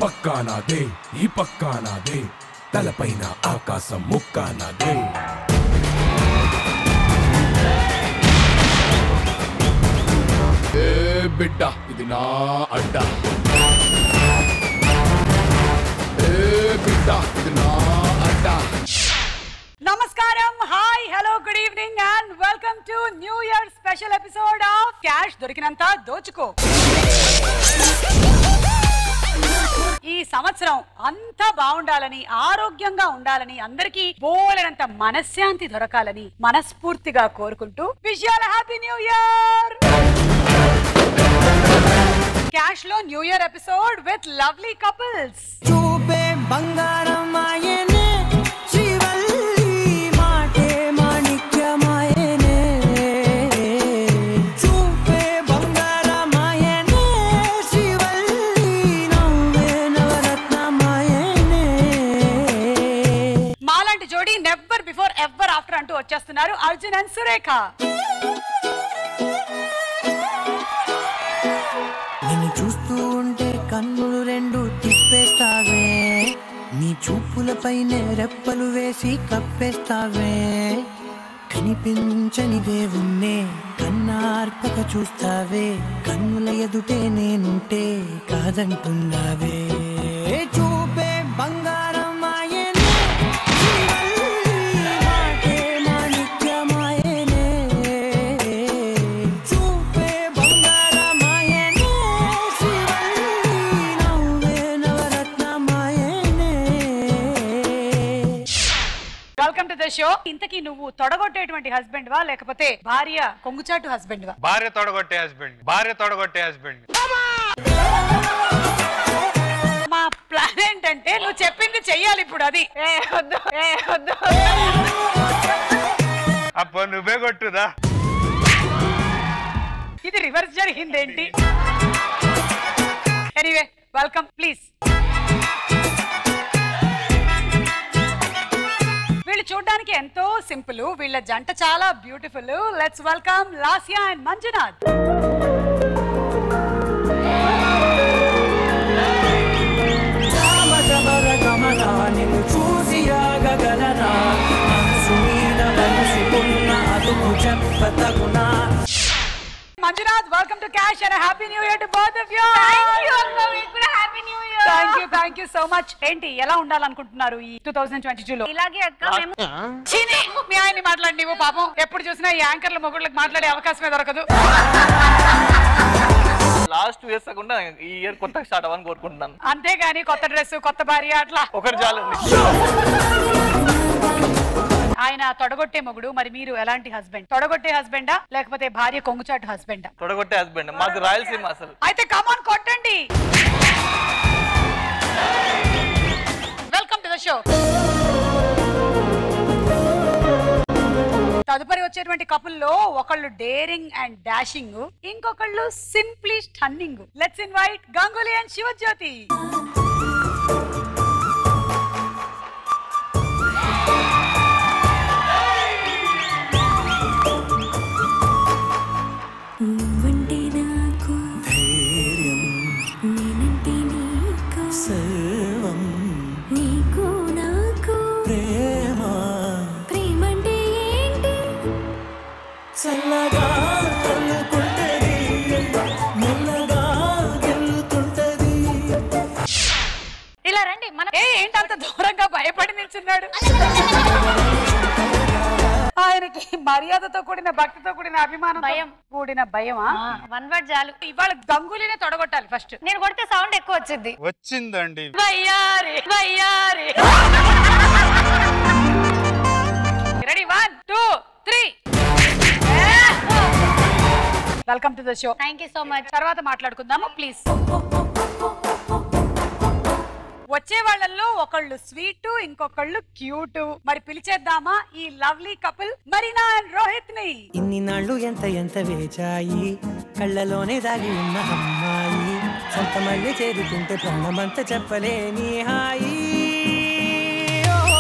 పక్కా నాదే ఈ పక్కా నాదే తలపైన ఆకాశం ముక్కా నాదే ఏ బిడ్డ ఇది నా అడ్డ ఏ బిడ్డ ఇది నా అడ్డ నమస్కారం hi hello good evening and welcome to new year special episode of cash దొరికినంత దోచుకో ఈ సంవత్సరం అంతా బాగుండాలని ఆరోగ్యంగా ఉండాలని అందరికీ బోలెనంత మనశ్శాంతి దొరకాలని మనస్ఫూర్తిగా కోరుకుంటూ విషయాల హ్యాపీ న్యూ ఇయర్ క్యాష్ లో new year episode with lovely couples చూపే బంగారం ఆయనే శ్రీవల్లి మాటే మాణిక్యమాయనే చూపే బంగారం ఆయనే శ్రీవల్లి నవ్వే నవరత్నమాయనే మాలాంటి జోడీ నెవర్ బిఫోర్ ఎవర్ ఆఫ్టర్ అంటూ వచ్చేస్తున్నారు అర్జున్ అండ్ సురేఖ నిన్ను చూస్తూ ఉంటే కన్నులు రెండు తిప్పేస్తావే నీ చూపులపైనే రెప్పలు వేసి కప్పేస్తావే కనిపించని దేవుణ్ణే కన్నార్పక చూస్తావే కన్నుల ఎదుటే నేనుంటే కాదంటున్నావే చూపే బంగారం ఆయనే శ్రీవల్లి మాటే మాణిక్యమాయనే చూపే బంగారమాయనే శ్రీవల్లి నవ్వే నవరత్నమాయనే వెల్కమ్ టు ద షో ఇంతకీ నువ్వు తొడగొట్టేటువంటి హస్బెండ్ వా లేకపోతే భార్య కొంగుచాటు హస్బెండ్ వా భార్య తొడగొట్టే హస్బెండ్ భార్య తొడగొట్టే హస్బెండ్ మా ప్లాన్ ఏంటంటే నువ్వు చెప్పింది చెయ్యాలి ఇప్పుడు అది ఏ వద్దు ఏ వద్దు అప్ప నువ్వే కొట్టుదా ఇది రివర్స్ జరిగింది ఏంటి ఎనీవే వెల్కమ్ ప్లీజ్ వీళ్ళు చూడడానికి ఎంతో సింపుల్ వీళ్ళ జంట చాలా beautiful let's welcome Lasya and Manjunath రామచమర గమనా నిన్ను చూసి ఆగగలనా మనసు మీద మనసుకున్న అదుపు చెప్పతగునా Manjunath welcome to cash and happy new year to both of you happy new year thank you thank you so much ఏంటి ఎలా ఉండాలనుకుంటున్నారు ఈ టూ థౌసండ్ ట్వంటీ టూ లో ఇలాగే అక్క మేము చీని, మీ ఆయన్ని మాట్లాడి నువ్వు పాపం ఎప్పుడు చూసినా ఈ యాంకర్ల మొగుళ్ళకి మాట్లాడే అవకాశమే దొరకదు లాస్ట్ ఇయర్స్ కాకుండా ఈ ఇయర్ కొత్తగా స్టార్ట్ అవ్వాలని కోరుకుంటున్నాను అంతేగాని కొత్త డ్రెస్ కొత్త భార్య అట్లా ఒకటి చాలు ఆయన తొడగొట్టే మొగుడు మరి మీరు ఎలాంటి హస్బెండ్ తొడగొట్టే హస్బెండా లేకపోతే భార్య కొంగుచాటు హస్బెండా తొడగొట్టే హస్బెండ్ మాది రాయలసీమ అసలు అయితే కమాన్ కొట్టండి వెల్కమ్ టు ద షో తదుపరి వచ్చేటువంటి కపుల్లో ఒకళ్ళు డేరింగ్ అండ్ డాషింగ్ ఇంకొకళ్ళు simply stunning let's invite Ganguly and Shivajyothi నువ్వంటే నాకు నేనంటే నీకు సర్వం నీకు నాకు ప్రేమ ప్రేమంటే ఏంటి చల్లగా తల్లుకుంటది మెల్లగా గెలుతుంటది ఇలా రండి మన ఏ ఏంటంత దూరంగా భయపడి నిల్చున్నాడు ఆయనకి మర్యాదతో కూడిన భక్తితో కూడిన అభిమానం భయం. కూడిన భయమా వన్ వర్డ్ చాలు ఇవాళ గంగూలీనే తొడగొట్టాలి ఫస్ట్ నేను కొడితే సౌండ్ ఎక్కువ వచ్చింది వచ్చిందండి వయ్యారి వయ్యారి ready one two three welcome to the show thank you so much తర్వాత మాట్లాడుకుందాము ప్లీజ్ వచ్చే వాళ్ళల్లో ఒకళ్ళు స్వీట్ ఇంకొకళ్ళు క్యూట్ మరి పిలిచేద్దామా ఈ lovely couple Marina and Rohit ని ఇన్ని నాళ్ళు ఎంత ఎంత వేచాయి కళ్ళలోనే దాగి ఉన్న అమ్మాయి సొంత మళ్ళీ చేరుకుంటే ప్రాణమంతా చెప్పలేని హాయి ఓ.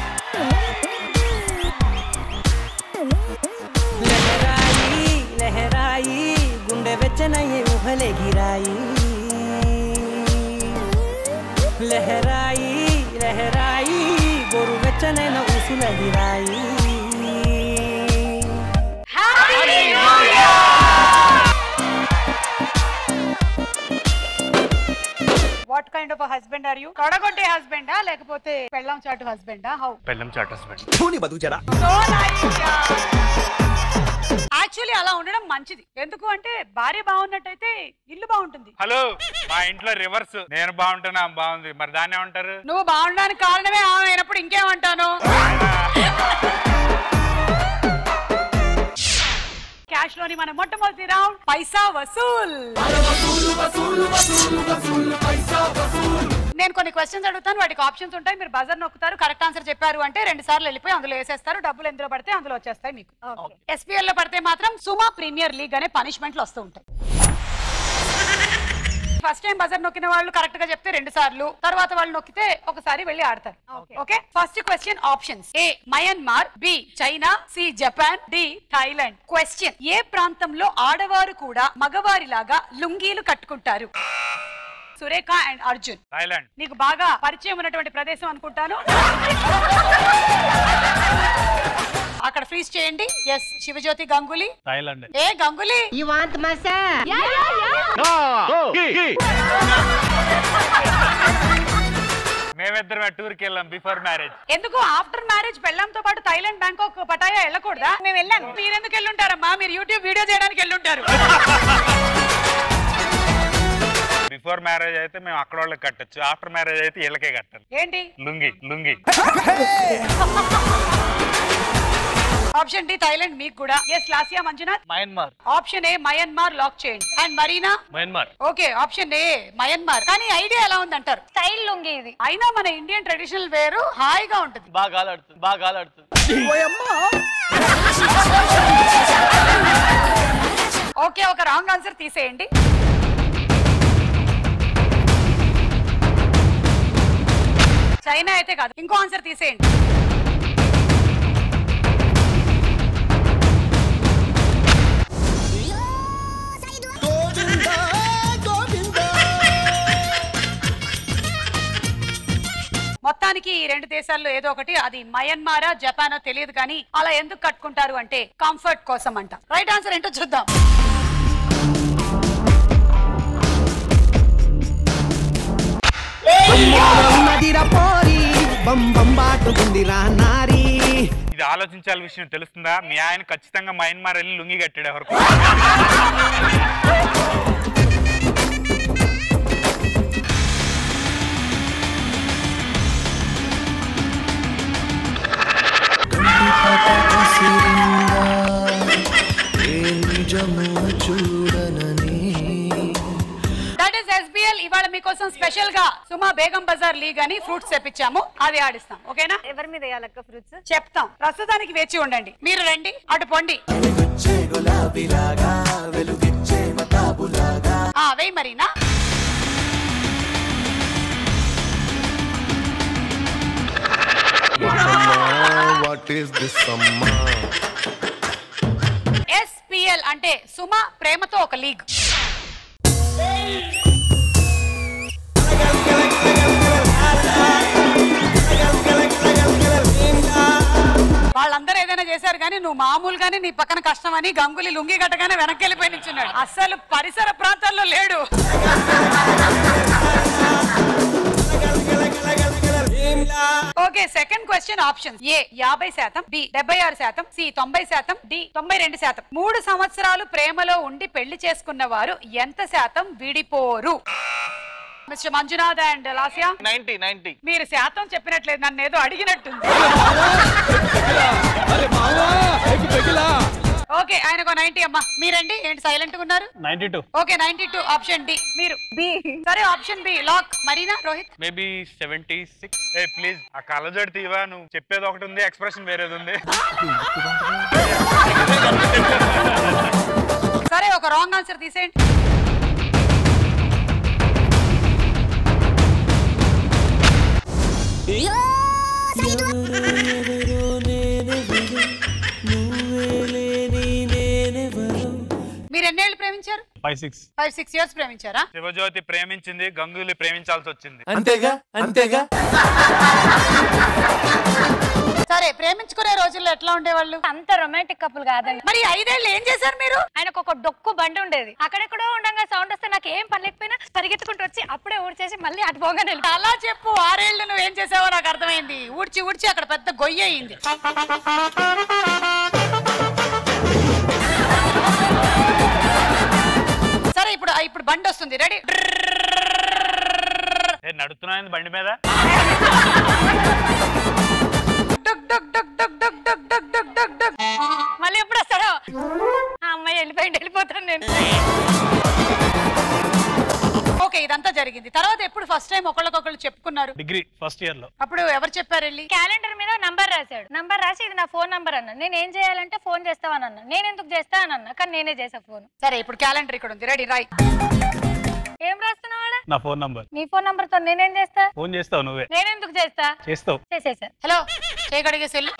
లహరాయి రెప్పలెగిరాయి లహరాయి లహరాయి గోరువెచ్చనైన ఊసులగిరాయి what kind of husband are you తొడగొట్టే హస్బెండా లేకపోతే పెళ్ళం చాటు హస్బెండా హౌ పెళ్ళం చాట్ హస్బెండ్ సో యాక్చువల్లీ అలా ఉండడం మంచిది ఎందుకు అంటే భార్య బాగున్నట్టయితే ఇల్లు బాగుంటుంది హలో మా ఇంట్లో రివర్స్ నేను బాగుంటున్నా ఆమె బాగుంది మరి దాన్ని ఏమంటారు నువ్వు బాగుండడానికి కారణమే ఆమె అయినప్పుడు ఇంకేమంటాను క్యాష్ లోని మన మొట్టమొదటి రౌండ్ పైసా వసూల్ నేను కొన్ని క్వశ్చన్స్ అడుగుతాను వాటికి ఆప్షన్స్ ఉంటాయి మీరు బజర్ నొక్కుతారు కరెక్ట్ ఆన్సర్ చెప్పారు అంటే రెండు సార్లు వెళ్ళిపోయి అందులో వేసేస్తారు డబ్బులు ఎందులో పడితే అందులో వచ్చేస్తాయి మీకు ఎస్పీఎల్ లో పడితే మాత్రం సుమా ప్రీమియర్ లీగ్ అనే పనిష్మెంట్లు వస్తూ ఉంటాయి ఫస్ట్ టైం బజర్ నొక్కిన వాళ్ళు కరెక్ట్ గా చెప్తే రెండు సార్లు తర్వాత వాళ్ళు నొక్కితే ఒకసారి వెళ్ళి ఆడతారు okay first question options A Myanmar B China C Japan D Thailand question ఏ ప్రాంతంలో ఆడవారు కూడా మగవారిలాగా లుంగీలు కట్టుకుంటారు సురేఖ అండ్ అర్జున్ థాయిలాండ్ నీకు బాగా పరిచయం ఉన్నటువంటి ప్రదేశం అనుకుంటాను అక్కడ ఫ్రీజ్ చేయండి ఎస్ శివజ్యోతి గంగులీ థాయిలాండ్ ఏ గంగులీ మేమిద్దరం టూర్కి వెళ్ళాం బిఫోర్ మ్యారేజ్ ఎందుకు ఆఫ్టర్ మ్యారేజ్ పెళ్ళంతో పాటు థైలాండ్ బ్యాంకాక్ పటాయా వెళ్ళకూడదా మేము వెళ్ళాను మీరు ఎందుకు వెళ్ళుంటారమ్మా మీరు యూట్యూబ్ వీడియో చేయడానికి వెళ్ళుంటారు బిఫోర్ మ్యారేజ్ అయితే మేము అక్కడ వాళ్ళకి కట్టచ్చు ఆఫ్టర్ మ్యారేజ్ అయితే వీళ్ళకే కట్టాలి ఏంటి lungi lungi option D Thailand మీకు కూడా yes Lasya Manjunath Myanmar option A Myanmar lock చేయండి and Marina Myanmar okay option A Myanmar కానీ ఐడియా ఎలా ఉంది అంటారు స్టైల్ లుంగి ఇది అయినా మన ఇండియన్ ట్రెడిషనల్ వేరు హాయిగా ఉంటుంది బాగా గాలాడుతుంది బాగా గాలాడుతుంది ఓకే ఒక రాంగ్ ఆన్సర్ తీసేయండి చైనా అయితే కాదు ఇంకో ఆన్సర్ తీసేయండి మొత్తానికి ఈ రెండు దేశాల్లో ఏదో ఒకటి అది మయన్మారా జపానో తెలియదు కానీ అలా ఎందుకు కట్టుకుంటారు అంటే కంఫర్ట్ కోసం అంట రైట్ ఆన్సర్ ఏంటో చూద్దాం మదిర పోరి బం బం బాటుకుందిరా నారీ ఇది ఆలోచించాల విషయం తెలుస్తుందా మీ ఆయన ఖచ్చితంగా మయన్మార్ వెళ్ళి లుంగి కట్టాడు ఎవరికి దట్ ఈస్ ఎస్బిఎల్ ఇవాళ మీకోసం స్పెషల్ గా సుమా బేగం బజార్ లీగ్ అని ఫ్రూట్స్ తెప్పించాము అది ఆడిస్తాం ఓకేనా ఎవరి మీద వేయాలక్క ఫ్రూట్స్ చెప్తాం ప్రస్తుతానికి వేచి ఉండండి మీరు రండి అటు పొండి ఆ, వేయ్ Marina What is this summer? SPL అంటే సుమ ప్రేమతో ఒక లీగ్ వాళ్ళందరూ ఏదైనా చేశారు కానీ నువ్వు మామూలుగానే నీ పక్కన కష్టం అని గంగులీ లుంగి కట్టగానే వెనక్కి వెళ్ళిపోయి నిల్చున్నాడు అస్సలు పరిసర ప్రాంతాల్లో లేడు okay second question option A యాభై శాతం బి డెబ్బై ఆరు శాతం సి తొంభై శాతం డి తొంభై రెండు శాతం మూడు సంవత్సరాలు ప్రేమలో ఉండి పెళ్లి చేసుకున్న వారు ఎంత శాతం విడిపోరు mister Manjunath and Lasya ninety ninety మీరు శాతం చెప్పినట్లేదు నన్ను ఏదో అడిగినట్టుంది ఓకే ఆయనకు నైన్టీ అమ్మా మీరండి ఏంటి సైలెంట్ గా ఉన్నారు ninety two okay ninety two option D మీరు బి సరే option B lock Marina Rohit maybe seventy six A please ఆ కళ్ళజోడు తీవా నువ్వు చెప్పేది ఒకటి ఉంది ఎక్స్ప్రెషన్ వేరేది ఉంది సరే ఒక రాంగ్ ఆన్సర్ తీసేయండి మీరు ఎన్నేళ్ళు ప్రేమించారు ప్రేమించారు five six five six years ప్రేమించారా శివజ్యోతి ప్రేమించింది గంగూలీ ప్రేమించాల్సి వచ్చింది అంతేగా అంతేగా సరే ప్రేమించుకునే రోజుల్లో ఎట్లా ఉండేవాళ్ళు అంత రొమాంటిక్ కపుల్ కాదండి మరి ఐదేళ్ళు ఏం చేశారు మీరు ఆయనకు ఒక డొక్కు బండి ఉండేది అక్కడెక్కడో ఉండగా సౌండ్ వస్తే నాకు ఏం పని లేకపోయినా పరిగెత్తుకుంటూ వచ్చి అప్పుడే ఊడ్చేసి మళ్ళీ అటు పోగానే వెళ్ళిపో- అలా చెప్పు ఆరేళ్లు నువ్వు ఏం చేసావో నాకు అర్థమైంది ఊడ్చి ఊడ్చి అక్కడ పెద్ద గొయ్యి అయింది సరే ఇప్పుడు ఇప్పుడు బండి వస్తుంది రెడీ ఏ నడుస్తున్నాను బండి మీద డుక్ డుక్ డుక్ డుక్ డుక్ డుక్ డుక్ డుక్ డుక్ డుక్ మళ్ళీ ఎప్పుడు వస్తాడో ఆ అమ్మాయి వెళ్ళిపోయింది వెళ్ళిపోతాను నేను ఓకే ఇదంతా జరిగింది తర్వాత ఎప్పుడు ఫస్ట్ టైం ఒకళ్ళకొకళ్ళు చెప్పుకున్నారు డిగ్రీ ఫస్ట్ ఇయర్ లో అప్పుడు ఎవరు చెప్పారు వెళ్ళి క్యాలెండర్ మీద నంబర్ రాశాడు నంబర్ రాసి ఇది నా ఫోన్ నంబర్ అన్న నేను ఏం చేయాలంటే ఫోన్ చేస్తావని అన్న నేను ఎందుకు చేస్తా అని అన్న కానీ నేనే చేసా ఫోన్ సరే ఇప్పుడు క్యాలెండర్ ఇక్కడ ఉంది రెడీ రాయ్ ఏం రాస్తున్నావాడా నా ఫోన్ నంబర్ నీ ఫోన్ నంబర్ తో నేనేం చేస్తా ఫోన్ చేస్తావు నువ్వే నేను ఎందుకు చేస్తా చేస్తావు చేసేసా హలో చేయగడిగేసి వెళ్ళు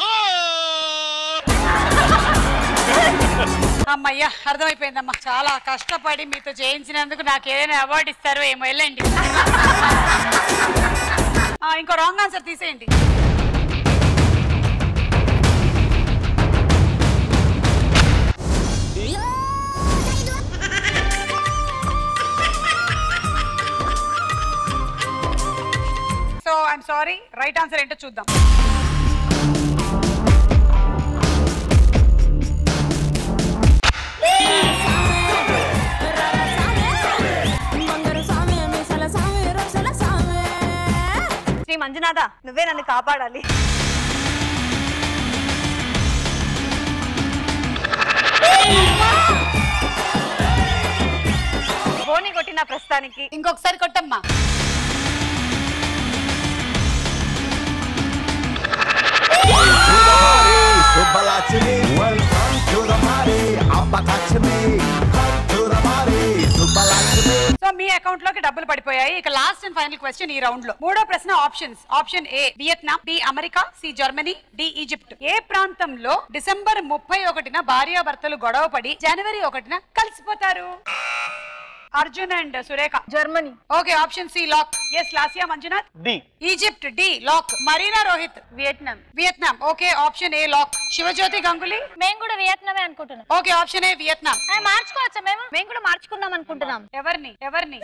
అమ్మయ్యా అర్థమైపోయిందమ్మా చాలా కష్టపడి మీతో చేయించినందుకు నాకు ఏదైనా అవార్డు ఇస్తారో ఏమో వెళ్ళండి ఆ, ఇంకో రాంగ్ ఆన్సర్ తీసేయండి so I'm sorry right answer ఏంటో చూద్దాం శ్రీ మంజునాథ నువ్వే నన్ను కాపాడాలి బోని కొట్టిన ప్రస్తుతానికి ఇంకొకసారి కొట్టమ్మా Subalachini, welcome to the party. Appatachini, come to the party. Subalachini. So మీ అకౌంట్ లోకి డబ్బులు పడిపోయాయి ఇక లాస్ట్ అండ్ ఫైనల్ క్వశ్చన్ ఈ రౌండ్ లో మూడో ప్రశ్న options option A Vietnam B America C Germany D Egypt ఏ ప్రాంతంలో డిసెంబర్ ముప్పై ఒకటిన భార్యాభర్తలు గొడవ పడి జనవరి ఒకటిన కలిసిపోతారు Arjun and Surekha Germany okay option C lock yes Lasya Manjunath D Egypt D lock Marina Rohit Vietnam Vietnam okay option A lock Shivajyothi Ganguly మేము కూడా వియత్నామే అనుకుంటున్నాం ఓకే ఆప్షన్ ఏ వియత్నాం ఆ, మార్చుకోవచ్చా మేము మేము కూడా మార్చుకుందాం అనుకుంటున్నాం ఎవరిని ఎవరిని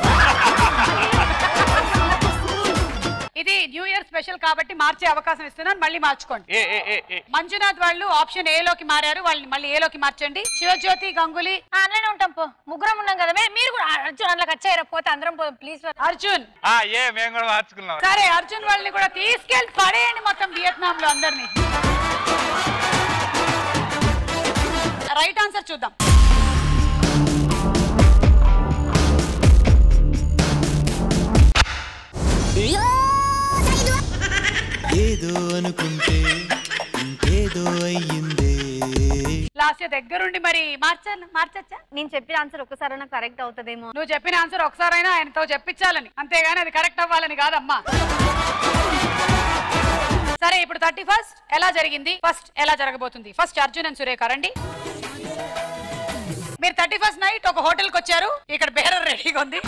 ఇది న్యూ ఇయర్ స్పెషల్ కాబట్టి మార్చే అవకాశం ఇస్తున్నాను మళ్ళీ మార్చుకోండి ఏ ఏ ఏ ఏ మంజునాథ్ వాళ్ళు ఆప్షన్ ఏ లోకి మారారు వాళ్ళని మళ్ళీ ఏ లోకి మార్చండి శివజ్యోతి గంగులీ ఆ, అందులోనే ఉంటాం పో ముగ్గురం ఉన్నాం కదా మే- మీరు కూడా ఆ, అర్జున్ అందులోకి వచ్చారా పోతే అందరం పోదాం ప్లీజ్ అర్జున్ ఆ ఏ మేము కూడా మార్చుకున్నాం సరే అర్జున్ వాళ్ళని కూడా తీసుకెళ్ళి పడేయండి మొత్తం వియత్నాం లో అందరినీ రైట్ ఆన్సర్ చూద్దాం ఏదో అనుకుంటే ఇంకేదో అయ్యిందే లాస్ట్ దగ్గరుండి మరి మార్చాలి మార్చచ్చా నేను చెప్పిన ఆన్సర్ ఒక్కసారైనా కరెక్ట్ అవుతుందేమో నువ్వు చెప్పిన ఆన్సర్ ఒకసారైనా ఆయనతో చెప్పించాలని అంతేగాని అది కరెక్ట్ అవ్వాలని కాదమ్మా సరే ఇప్పుడు థర్టీ ఫస్ట్ ఎలా జరిగింది ఫస్ట్ ఎలా జరగబోతుంది ఫస్ట్ అర్జున్ అండ్ సురేఖ రండి మీరు థర్టీ ఫస్ట్ నైట్ ఒక హోటల్కి వచ్చారు ఇక్కడ బేరర్ రెడీగా ఉంది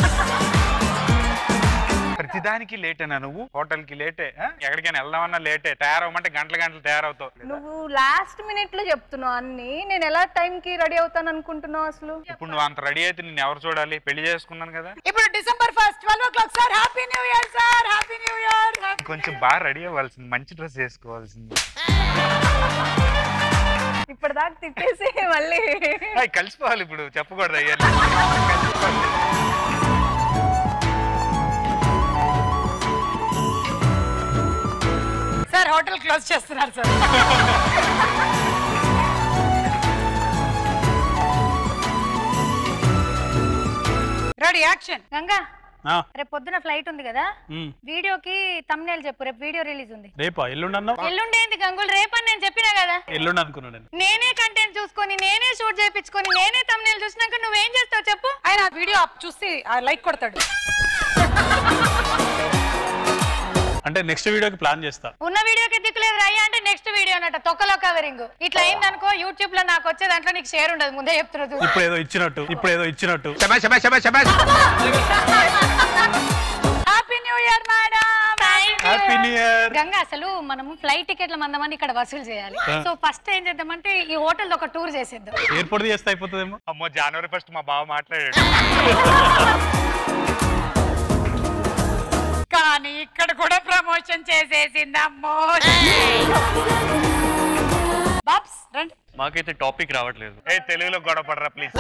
ప్రతిదానికి లేటేనా నువ్వు హోటల్ కి లేటే ఆ? ఎక్కడికైనా వెళ్దామన్నా లేటే తయారవమంటే గంటల గంటలు తయారవుతావు నువ్వు లాస్ట్ మినిట్ లో చెప్తున్నావు అన్ని నేను ఎలా టైం కి రెడీ అవుతాను అనుకుంటున్నావు అసలు ఇప్పుడు నువ్వు అంత రెడీ అయితే నేను ఎవరు చూడాలి పెళ్లి చేసుకున్నాను కదా ఇప్పుడు December first twelve o'clock sir happy new year sir happy new year కొంచెం బాగా రెడీ అవ్వాల్సింది మంచి డ్రెస్ వేసుకోవాల్సింది ఇప్పటిదాకా తిప్పేసి మళ్ళీ అయ్, కలిసిపోవాలి ఇప్పుడు చెప్పకూడదు అయ్యాలి సార్ హోటల్ క్లోజ్ చేస్తున్నారు సార్ రెడీ యాక్షన్ గంగా ఆ, రేపు పొద్దున ఫ్లైట్ ఉంది కదా ఉమ్. వీడియోకి తమ్నేల్ చెప్పు రేపు వీడియో రిలీజ్ ఉంది రేపా ఎల్లుండి అన్నావు ఎల్లుండేంది గంగులు రేపని నేను చెప్పినా కదా ఎల్లుండి అనుకున్నాను నేను నేనే కంటెంట్ చూసుకొని నేనే షూట్ చేయించుకొని నేనే తమ్నేల్ చూసినాక నువ్వేం చేస్తావు చెప్పు ఆయన వీడియో చూసి లైక్ కొడతాడు అంటే నెక్స్ట్ వీడియోకి ప్లాన్ చేస్తా ఉన్న వీడియోకి దిక్కులేదు రయ్య అంటే నెక్స్ట్ వీడియో అన్నట్టు తొక్కలో కవరింగ్ ఇట్లా అయిందనుకో యూట్యూబ్ లో నాకు వచ్చే దాంట్లో నీకు షేర్ ఉండదు ముందే చెప్తున్నది ఇప్పుడు ఏదో ఇచ్చినట్టు ఇప్పుడు ఏదో ఇచ్చినట్టు happy new year madam happy new year Ganga అసలు మనము ఫ్లైట్ టికెట్ల మందమని ఇక్కడ వసూలు చేయాలి ఆ. సో ఫస్ట్ ఏం చేద్దామంటే ఈ హోటల్ ఒక టూర్ చేసేద్దాం ఎయిర్పోర్ట్ చేస్తే అయిపోతుందేమో అమ్మో జనవరి ఫస్ట్ మా బావ మాట్లాడాడు కానీ ఇక్కడ కూడా ప్రమోషన్ చేసేసింది అమ్మో బాబ్స్ రండి మాకైతే టాపిక్ రావట్లేదు ఏ తెలుగులో గొడవ పడరా ప్లీజ్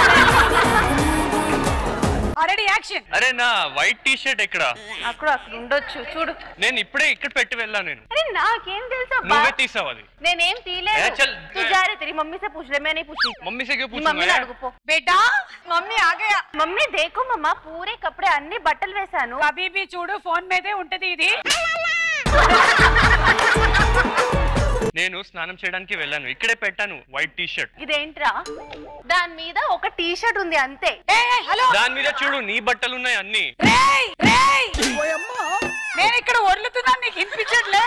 ఆల్రెడీ యాక్షన్ అరే నా వైట్ టీ షర్ట్ ఎక్కడ అక్కడ అక్కడ ఉండొచ్చు చూడు నేను ఇప్పుడే ఇక్కడ పెట్టి వెళ్ళాను నేను अरे नाकेम दिल से నువ్వే తీసావు అది నేనేం ఏ, తీయలేదు చల్. तू जा रहे तेरी मम्मी से पूछ ले मैं नहीं पूछी మమ్మీ से क्यों నీ पूछूंगा మమ్మీని यार? అడుగు పో బేటా మమ్మీ ఆ గయా మమ్మీ దేఖో మమ్మ పూరే కपड़े అన్ని బట్టలు వేశాను కబీబీ చూడు ఫోన్ మీదే ఉంటది ఇది నేను స్నానం చేయడానికి వెళ్ళాను ఇక్కడే పెట్టాను వైట్ టీ షర్ట్ ఇదేంట్రా దాని మీద ఒక టీ షర్ట్ ఉంది అంతే ఏ ఏ, హలో దాని మీద చూడు నీ బట్టలు ఉన్నాయి అన్ని రేయ్ రేయ్ నేను ఇక్కడ వరులుతున్నాను నీకు వినిపించట్లే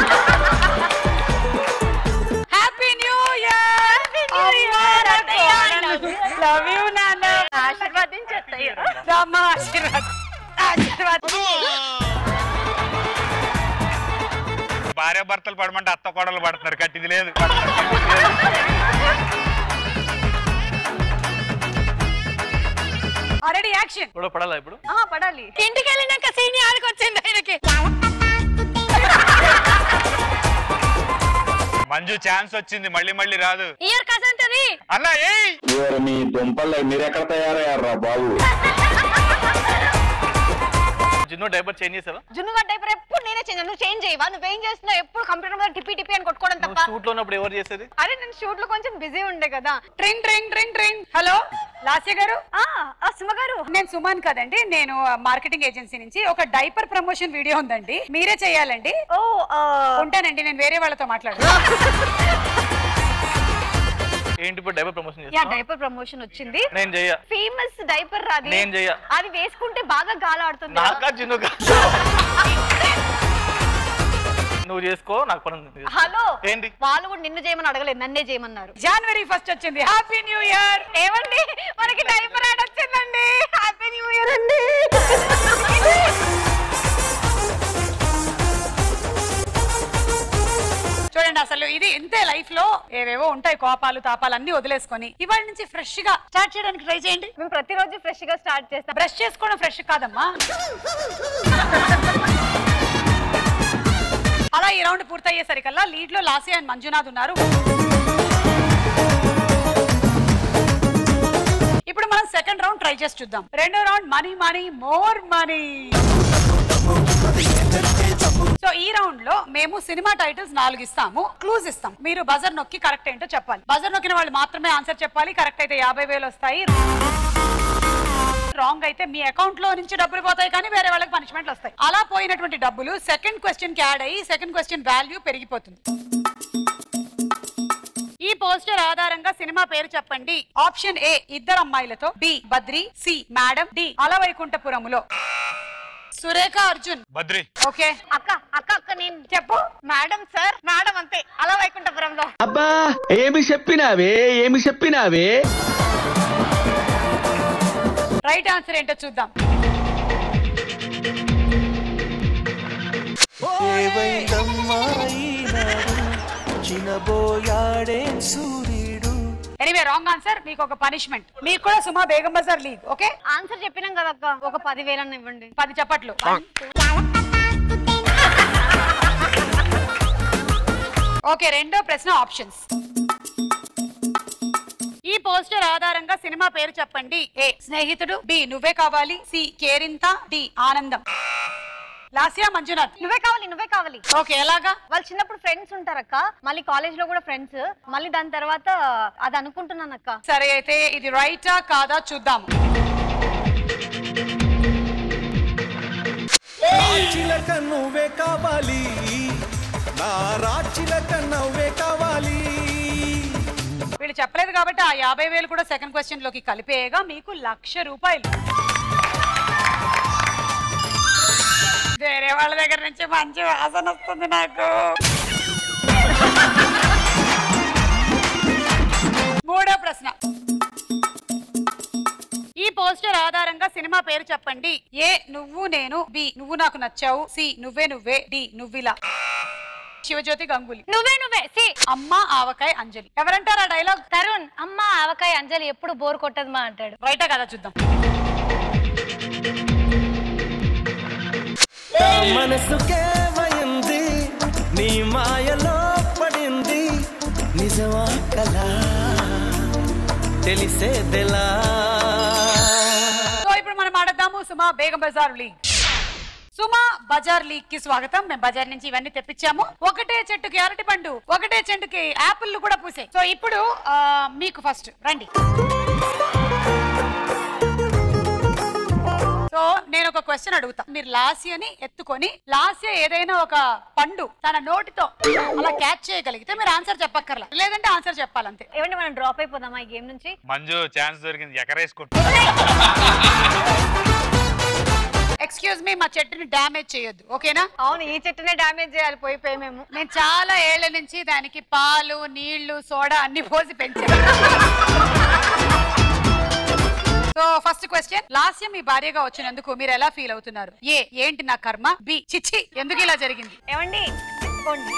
happy new year love you నాన్న ఆశీర్వాదించేస్తాయి రామ్మ ఆశీర్వాద్ ఆశీర్వాద్ భార్య భర్తలు పడమంటే అత్త కోడలు పడుతున్నారు కట్టింది లేదు ఆల్రెడీ యాక్షన్ కూడా పడాలా ఇప్పుడు ఆ, పడాలి ఇంటికి వెళ్ళినాక సీని ఆడికి వచ్చింది ఆయనకి మంజు ఛాన్స్ వచ్చింది మళ్ళీ మళ్ళీ రాదు ఇయర్ కసంతది అన్నా ఏయ్ మీ దుంపలు మీరెక్కడ తయారయ్యారా బాబు జున్ను డైపర్ చేంజ్ చేసావా జున్నుగా డైపర్ ఎప్పుడు నేనే చేంజ్ నువ్వు చేంజ్ చేయవా నువ్వేం చేస్తున్నావు ఎప్పుడు కంప్యూటర్ మీద టిప్పి టిప్పి అని కొట్టుకోవడం నువ్వు తప్ప షూట్ లో ఉన్నప్పుడు ఎవరు చేసేది అరే నేను షూట్ లో కొంచెం బిజీ ఉండే కదా ట్రింగ్ ట్రింగ్ ట్రింగ్ ట్రింగ్ హలో లాస్య గారు ఆ ఆ, సుమ గారు నేను సుమన్ కదండి నేను మార్కెటింగ్ ఏజెన్సీ నుంచి ఒక డైపర్ ప్రమోషన్ వీడియో ఉందండి మీరే చేయాలండి ఓ ఆ, ఉంటానండి నేను వేరే వాళ్ళతో మాట్లాడు ఏంటి ఇప్పుడు డైపర్ ప్రమోషన్ యా చేస్తా డైపర్ ప్రమోషన్ వచ్చింది నేను చెయ్య ఫేమస్ డైపర్ రాది నేను చెయ్య. అది వేసుకుంటే బాగా గాలాడుతుంది నాకా జున్నుగా నువ్వు చేసుకో నాకు పని ఉంది. హలో ఏంటి వాళ్ళు కూడా నిన్ను చేయమని అడగలేదు నన్నే చేయమన్నారు జనవరి ఫస్ట్ వచ్చింది హ్యాపీ న్యూ ఇయర్ ఏమండి మనకి డైపర్ యాడ్ వచ్చిందండి హ్యాపీ న్యూ ఇయర్ అండి చూడండి అసలు ఇది ఇంతే లైఫ్ లో ఏవేవో ఉంటాయి కోపాలు తాపాలు అన్ని వదిలేసుకొని ఇవాళ నుంచి ఫ్రెష్ గా స్టార్ట్ చేయడానికి ట్రై చేయండి మేము ప్రతిరోజు ఫ్రెష్ గా స్టార్ట్ చేస్తాం బ్రష్ చేసుకోవడం ఫ్రెష్ కాదమ్మా అలా ఈ రౌండ్ పూర్తయ్యేసరికల్లా లీడ్ లో లాసే అండ్ మంజునాథ్ ఉన్నారు ఇప్పుడు మనం సెకండ్ రౌండ్ ట్రై చేసి చూద్దాం రెండో round money money more money so ఈ రౌండ్ లో మేము సినిమా టైటిల్స్ నాలుగు ఇస్తాము క్లూజ్ ఇస్తాం మీరు బజర్ నొక్కి కరెక్ట్ ఏంటో చెప్పాలి బజర్ నొక్కిన వాళ్ళు మాత్రమే ఆన్సర్ చెప్పాలి కరెక్ట్ అయితే యాభై వేలు వస్తాయి రాంగ్ అయితే మీ అకౌంట్ లో నుంచి డబ్బులు పోతాయి కానీ వేరే వాళ్ళకి పనిష్మెంట్లు వస్తాయి అలా పోయినటువంటి డబ్బులు సెకండ్ క్వశ్చన్ కి యాడ్ అయ్యి సెకండ్ క్వశ్చన్ వాల్యూ పెరిగిపోతుంది ఈ పోస్టర్ ఆధారంగా సినిమా పేరు చెప్పండి ఆప్షన్ ఏ ఇద్దరు అమ్మాయిలతో B Badri C madam D Alavaikunthapurramuloo Surekha Arjun Badri okay అక్క అక్క అక్క నేను చెప్పు మేడం సార్ మేడం అంతే అలా వైకుంఠపురంలో అబ్బా ఏమి చెప్పినావే ఏమి చెప్పినావే రైట్ ఆన్సర్ ఏంటో చూద్దాం చినబోయాడే సూర్యుడు ఎనీవే రాంగ్ ఆన్సర్ మీకు ఒక పనిష్మెంట్ మీకు కూడా Suma Begum Bazaar league okay answer చెప్పినాం కదా అక్క ఒక పదివేలన్న ఇవ్వండి పది చప్పట్లు ఓకే రెండో ప్రశ్న ఆప్షన్స్ ఈ పోస్టర్ ఆధారంగా సినిమా పేరు చెప్పండి ఏ స్నేహితుడు బి నువ్వే కావాలి సి కేరింత డి ఆనందం లాసియా మంజునాథ్ నువ్వే కావాలి నువ్వే కావాలి ఓకే ఎలాగా వాళ్ళు చిన్నప్పుడు ఫ్రెండ్స్ ఉంటారక్క మళ్ళీ కాలేజ్ లో కూడా ఫ్రెండ్స్ మళ్ళీ దాని తర్వాత అది అనుకుంటున్నాను అక్క సరే అయితే ఇది రైటా కాదా చూద్దాము రాచిలక నువ్వే కావాలి నా రాచిలక నువ్వే కావాలి వీళ్ళు చెప్పలేదు కాబట్టి ఆ యాభై వేలు కూడా సెకండ్ క్వశ్చన్ లోకి కలిపేయగా మీకు లక్ష రూపాయలు వేరే వాళ్ళ దగ్గర నుంచి మంచి వాసన వస్తుంది నాకు మూడో ప్రశ్న ఈ పోస్టర్ ఆధారంగా సినిమా పేరు చెప్పండి ఏ నువ్వు నేను బి నువ్వు నాకు నచ్చావు సి నువ్వే నువ్వే డి నువ్విలా శివజ్యోతి గంగులీ నువ్వే నువ్వే సి అమ్మ ఆవకాయ అంజలి ఎవరంటారు ఆ డైలాగ్ తరుణ్ అమ్మ ఆవకాయ అంజలి ఎప్పుడు బోర్ కొట్టదు మా అంటాడు రైటా కదా చూద్దాం నా మనసుకేమైంది నీ మాయలో పడింది నిజమా కలా తెలిసేదెలా సో ఇప్పుడు మనం ఆడదాము సుమా బేగం బజార్ లీగ్ సుమా బజార్ లీగ్ కి స్వాగతం మేము బజార్ నుంచి ఇవన్నీ తెప్పించాము ఒకటే చెట్టుకి అరటి పండు ఒకటే చెట్టుకి యాపిల్ కూడా పూసాయి సో ఇప్పుడు ఆ, మీకు ఫస్ట్ రండి సో నేను ఒక క్వశ్చన్ అడుగుతా మీరు లాస్యని ఎత్తుకొని లాస్య ఏదైనా ఒక పండు తన నోటితో అలా క్యాచ్ చేయగలిగితే మీరు ఆన్సర్ చెప్పక్కర్లా లేదంటే ఆన్సర్ చెప్పాలంతే ఏమంటే మనం డ్రాప్ అయిపోదామా ఈ గేమ్ నుంచి మంజు ఛాన్స్ దొరికింది ఎకరేసుకుంటా ఎక్స్క్యూజ్ మీ మా చెట్టుని డ్యామేజ్ చేయొద్దు ఓకేనా అవును ఈ చెట్టునే డామేజ్ చేయాలి పోయి పోయి మేము నేను చాలా ఏళ్ల నుంచి దానికి పాలు నీళ్లు సోడా అన్ని పోసి పెంచాను సో ఫస్ట్ క్వశ్చన్ లాస్యం మీ భార్యగా వచ్చినందుకు మీరు ఎలా ఫీల్ అవుతున్నారు ఏ ఏంటి నా కర్మ బి చిచ్చి ఎందుకు ఇలా జరిగింది ఏమండి తీసుకోండి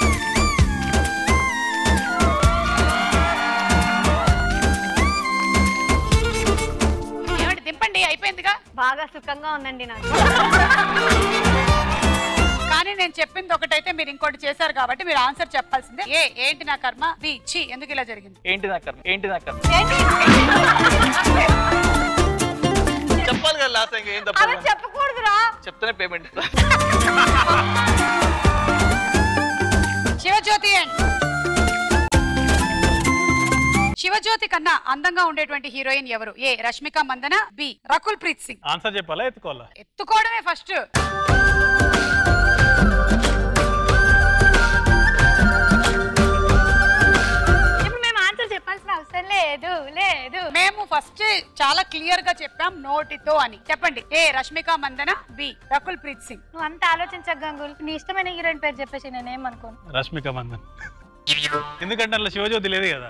ఏమండి దింపండి అయిపోయిందిగా బాగా సుఖంగా ఉందండి నాకు కానీ నేను చెప్పింది ఒకటైతే మీరు ఇంకోటి చేశారు కాబట్టి మీరు ఆన్సర్ చెప్పాల్సిందే ఏ ఏంటి నా కర్మ బి చి ఎందుకు ఇలా జరిగింది ఏంటి నా కర్మ ఏంటి నా కర్మ చెప్పాలి కదా లాస్ట్ ఇంకా ఏం అలా తప్పదు చెప్పకూడదురా చెప్తేనే పేమెంట్ శివజ్యోతి అండ్ శివజ్యోతి కన్నా అందంగా ఉండేటువంటి హీరోయిన్ ఎవరు A Rashmika Mandanna B Rakul Preet Singh answer చెప్పాలా ఎత్తుకోవాలా ఎత్తుకోవడమే ఫస్ట్ ఇప్పుడు మేము ఆన్సర్ చెప్పాల్సిన అవసరం లేదు లేదు మేము ఫస్ట్ చాలా క్లియర్ గా చెప్పాం నోటితో అని చెప్పండి ఏ రష్మిక మందన బి రకుల్ ప్రీత్ సింగ్ నువ్వు అంత ఆలోచించక గంగుల్ నీ ఇష్టమైన హీరోయిన్ పేరు చెప్పేసి నేనేం అనుకోను రష్మిక మందన్ ఎందుకంటే అందులో శివజ్యోతి లేదు కదా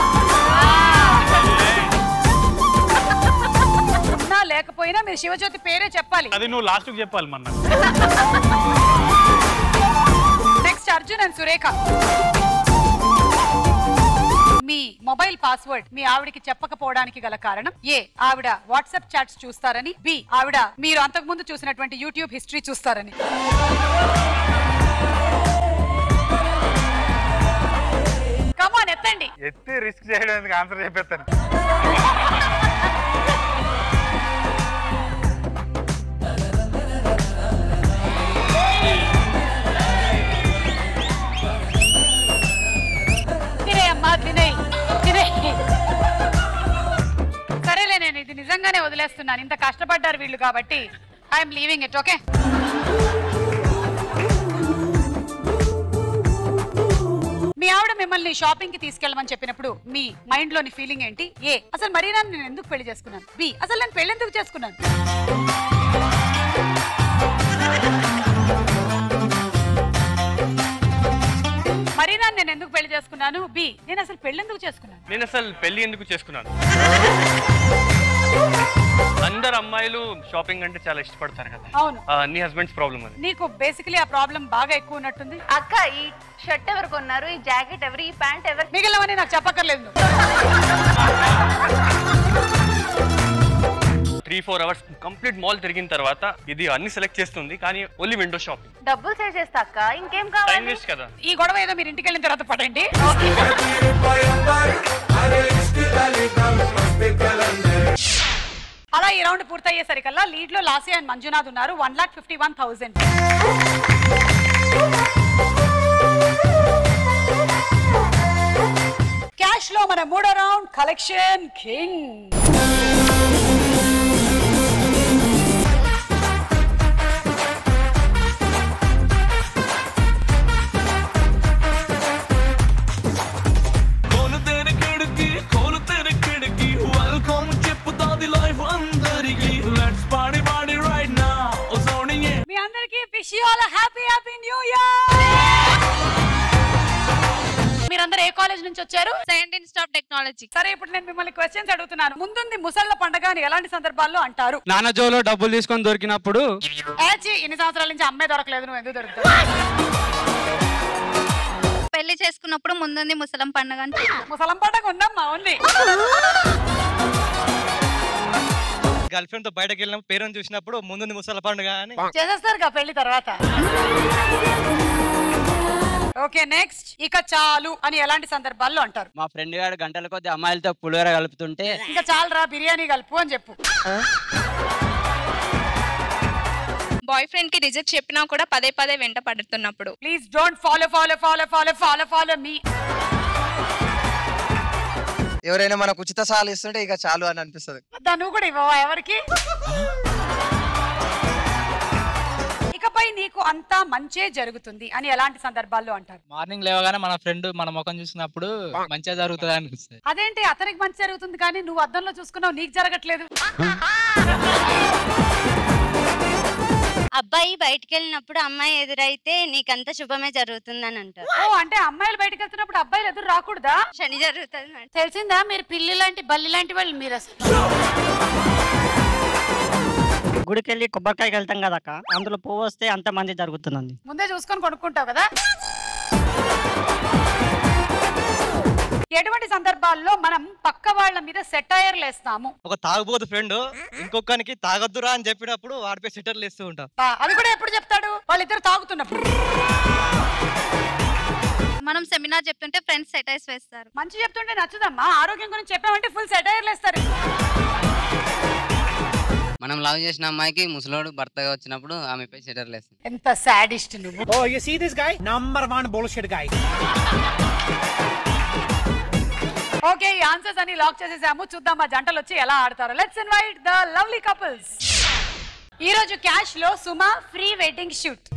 ఉన్నా లేకపోయినా మీరు శివజ్యోతి పేరే చెప్పాలి అది నువ్వు లాస్ట్ కి చెప్పాలి మన నెక్స్ట్ అర్జున్ అండ్ సురేఖ మీ మొబైల్ పాస్వర్డ్ మీ ఆవిడకి చెప్పకపోవడానికి గల కారణం ఏ ఆవిడ వాట్సాప్ చాట్స్ చూస్తారని బి ఆవిడ మీరు అంతకు ముందు చూసినటువంటి యూట్యూబ్ హిస్టరీ చూస్తారని కమాన్ ఎత్తండి ఎత్తి రిస్క్ చేయడానికి ఆన్సర్ చెప్పేస్తాను తినే అమ్మా తినే తినే సరేలే నేను ఇది నిజంగానే వదిలేస్తున్నాను ఇంత కష్టపడ్డారు వీళ్ళు కాబట్టి ఐఎమ్ లీవింగ్ ఇట్ ఓకే మీ ఆవిడ మిమ్మల్ని షాపింగ్ కి తీసుకెళ్ళమని చెప్పినప్పుడు మీ మైండ్ లోని ఫీలింగ్ ఏంటి ఏ అసలు మరీనా నేను ఎందుకు పెళ్లి చేసుకున్నాను బి అసలు నేను పెళ్లి ఎందుకు చేసుకున్నాను మరీనా నేను ఎందుకు పెళ్లి చేసుకున్నాను బి నేను అసలు పెళ్లి ఎందుకు చేసుకున్నాను నేను అసలు పెళ్లి ఎందుకు చేసుకున్నాను అందరు అమ్మాయిలు షాపింగ్ అంటే చాలా ఇష్టపడతారు కదా అవును ఆ, నీ హస్బెండ్స్ ప్రాబ్లం అది నీకు బేసికలీ ఆ ప్రాబ్లం బాగా ఎక్కువ ఉన్నట్టుంది అక్క ఈ షర్ట్ ఎవరు కొన్నారు ఈ జాకెట్ ఎవరు ఈ ప్యాంట్ ఎవరు మిగిలినవన్నీ నాకు చెప్పక్కర్లేదు three four hours complete mall తిరిగిన తర్వాత ఇది అన్ని సెలెక్ట్ చేస్తుంది కానీ ఓన్లీ విండో షాపింగ్ డబ్బులు సేవ్ చేస్తా అక్క ఇంకేం టైం కావాలి వేస్ట్ కదా ఈ గొడవ ఏదో మీరు ఇంటికి వెళ్ళిన తర్వాత పడండి అలా ఈ రౌండ్ పూర్తయ్యేసరికల్లా లీడ్ లో లాసీ అండ్ మంజునాథ్ ఉన్నారు one lakh fifty one thousand cash లో మన మూడో రౌండ్ కలెక్షన్ కింగ్ కోలు తెరకెడికి కోలు తెరకెడికి వెల్కమ్ చెప్పుతాది లైఫ్ అందరికి లెట్స్ పాడి పాడి రైట్ నా ఓ సోనియే మీ అందరికి విష్ యూ మీరందరూ ఏ కాలేజ్ నుంచి వచ్చారు సెయింట్ ఇన్స్టాప్ టెక్నాలజీ సరే ఇప్పుడు నేను మిమ్మల్ని క్వశ్చన్స్ అడుగుతున్నాను ముందుంది ముసళ్ళ పండగ అని ఎలాంటి సందర్భాల్లో అంటారు నాన్న జోలో డబ్బులు తీసుకొని దొరికినప్పుడు ఏచి ఇన్ని సంవత్సరాల నుంచి అమ్మాయి దొరకలేదు నువ్వు ఎందుకు దొరుకుతావు పెళ్లి చేసుకున్నప్పుడు ముందుంది ముసలం పండుగ అని ముసలం పండగ ఉందమ్మా ఉంది గర్ల్ ఫ్రెండ్ తో బయటకు వెళ్ళినప్పుడు పేరుని చూసినప్పుడు ముందుంది ముసల పండుగ అని చేసేస్తారు పెళ్లి తర్వాత ఓకే నెక్స్ట్ ఇక చాలు అని ఎలాంటి సందర్భాల్లో అంటారు మా ఫ్రెండ్ గారు గంటల కొద్ది అమ్మాయిలతో పులిహోర కలుపుతుంటే ఇంకా చాలరా బిర్యానీ కలుపు అని చెప్పు బాయ్ ఫ్రెండ్ కి రిజెక్ట్ చెప్పినా కూడా పదే పదే వెంట పడుతున్నప్పుడు please don't follow follow follow follow follow follow మీ ఎవరైనా మనకు ఉచిత సాలు ఇస్తుంటే ఇక చాలు అని అనిపిస్తుంది వద్దా నువ్వు కూడా ఇవ్వవా ఎవరికి ఇకపై నీకు అంతా మంచే జరుగుతుంది అని ఎలాంటి సందర్భాల్లో అంటారు మార్నింగ్ లేవగానే మన ఫ్రెండ్ మన ముఖం చూసినప్పుడు మంచిగా జరుగుతుంది అనిపిస్తుంది అదేంటి అతనికి మంచి జరుగుతుంది కానీ నువ్వు అద్దంలో చూసుకున్నావు నీకు జరగట్లేదు అబ్బాయి బయటికి వెళ్ళినప్పుడు అమ్మాయి ఎదురైతే నీకంత శుభమే జరుగుతుందని అంటారు ఓ అంటే అమ్మాయిలు బయటకు వెళ్తున్నప్పుడు అబ్బాయిలు ఎదురు రాకూడదా శని జరుగుతుంది తెలిసిందా మీరు పిల్లి లాంటి బల్లి లాంటి వాళ్ళు మీరు అసలు గుడికి వెళ్ళి కొబ్బరికాయకి వెళ్తాం కదక్క అందులో పువ్వు వస్తే అంత మంది జరుగుతుందండి ముందే చూసుకొని కొనుక్కుంటావు కదా ఎటువంటి సందర్భాల్లో మనం పక్క వాళ్ళ మీద సెటైర్లు వేస్తాము ఒక తాగుబోతు ఫ్రెండ్ ఇంకొకరికి తాగొద్దురా అని చెప్పినప్పుడు వాడిపై సిటర్లు వేస్తూ ఉంటాం ఆ, అది కూడా ఎప్పుడు చెప్తాడు వాళ్ళిద్దరు తాగుతున్నప్పుడు మనం సెమినార్ చెప్తుంటే ఫ్రెండ్స్ సెటైస్ వేస్తారు మంచి చెప్తుంటే నచ్చుదమ్మా ఆరోగ్యం గురించి చెప్పామంటే ఫుల్ సెటైర్లు వేస్తారు మనం లవ్ చేసిన అమ్మాయికి ముసలోడు భర్తగా వచ్చినప్పుడు ఆమెపై షెటర్లు వేస్తాం ఎంత సాడిస్ట్ నువ్వు Oh, you see this guy? Number one bullshit guy. Okay ఈ ఆన్సర్స్ అన్ని లాక్ చేసేసాము చూద్దాం మా జంటలు వచ్చి ఎలా ఆడతారో let's invite the lovely couples ఈ రోజు క్యాష్ లో సుమా ఫ్రీ వెడ్డింగ్ షూట్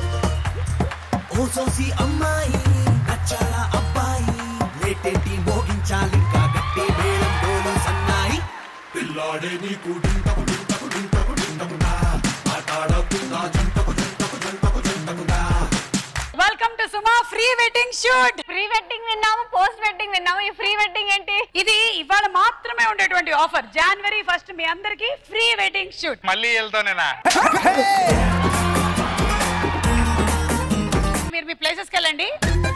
ఓ సోసి అమ్మాయి నచ్చాలా అబ్బాయి లేటేంటి మోగించాలి ఇంకా గట్టి మేళం డోలు సన్నాయి పిల్లాడే నీకు డింటకు డింటకు డింటకు డింటకుడా ఆటాడకుండా జంటకు జంటకు జంటకు జంటకుడా welcome to Suma free wedding shoot pre wedding విన్నాము పోస్ట్ వెడ్డింగ్ విన్నాము ఈ ఫ్రీ వెడ్డింగ్ ఏంటి ఇది ఇవాళ మాత్రమే ఉండేటువంటి ఆఫర్ జనవరి ఫస్ట్ మీ అందరికి ఫ్రీ వెడ్డింగ్ షూట్ మళ్ళీ వెళ్తానేనా మీరు మీ ప్లేసెస్కి వెళ్ళండి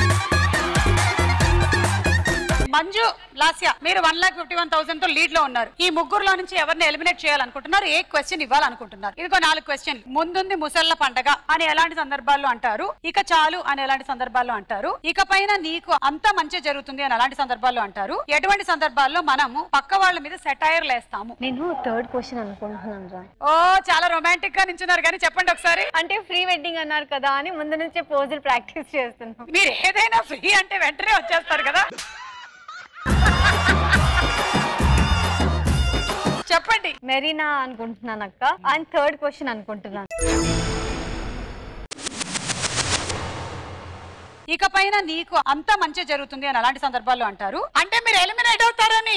మంజు లాస్యా మీరు one lakh fifty one thousand తో లీడ్ లో ఉన్నారు ఈ ముగ్గురులో నుంచి ఎవరిని ఎలిమినేట్ చేయాలనుకుంటున్నారు ఏ క్వశ్చన్ ఇవ్వాలనుకుంటున్నారు ఇదిగో నాలుగు క్వశ్చన్ ముందుంది ముసళ్ళ పండగ అని ఎలాంటి సందర్భాల్లో అంటారు ఇక చాలు అని ఎలాంటి సందర్భాల్లో అంటారు ఇక పైన నీకు అంతా మంచి జరుగుతుంది అని ఎలాంటి సందర్భాల్లో అంటారు ఎటువంటి సందర్భాల్లో మనము పక్క వాళ్ళ మీద సెటైర్ లేస్తాము నేను థర్డ్ క్వశ్చన్ అనుకుంటున్నాను రా ఓ చాలా రొమాంటిక్ గా నించున్నారు కానీ చెప్పండి ఒకసారి అంటే ఫ్రీ వెడ్డింగ్ అన్నారు కదా అని ముందు నుంచే పోజులు ప్రాక్టీస్ చేస్తున్నాం మీరు ఏదైనా ఫ్రీ అంటే వెంటనే వచ్చేస్తారు కదా చెప్పండి మెరీనా అనుకుంటున్నాను అక్క అండ్ థర్డ్ క్వశ్చన్ అనుకుంటున్నాను ఇక పైన నీకు అంతా మంచి జరుగుతుంది అని అలాంటి సందర్భాల్లో అంటారు అంటే మీరు ఎలిమినేట్ అవుతారని